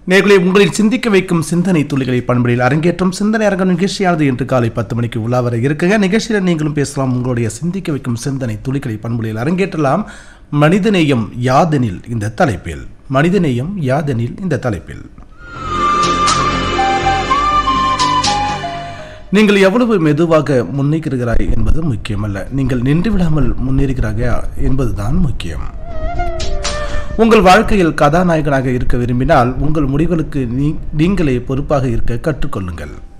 நேர்களை உங்களில் சிந்திக்க வைக்கும் சிந்தனை துளிகளை பண்புகளில் அரங்கேற்றம் சிந்தனை அரங்கம் நிகழ்ச்சியானது இன்று காலை பத்து மணிக்கு உலா வர இருக்குங்க நிகழ்ச்சியில் நீங்களும் பேசலாம் உங்களுடைய சிந்திக்க வைக்கும் சிந்தனை துளிகளை பண்புகளில் அரங்கேற்றலாம் மனிதநேயம் யாதெனில் இந்த தலைப்பில் மனிதநேயம் யாதெனில் இந்த தலைப்பில் நீங்கள் எவ்வளவு மெதுவாக முன்னேறுகிறாய் என்பது முக்கியமல்ல நீங்கள் நின்று விடாமல் முன்னேறுகிறாயா என்பதுதான் முக்கியம் உங்கள் வாழ்க்கையில் கதாநாயகனாக இருக்க விரும்பினால் உங்கள் முடிவுகளுக்கு நீ- நீங்களே பொறுப்பாக இருக்க கற்றுக்கொள்ளுங்கள்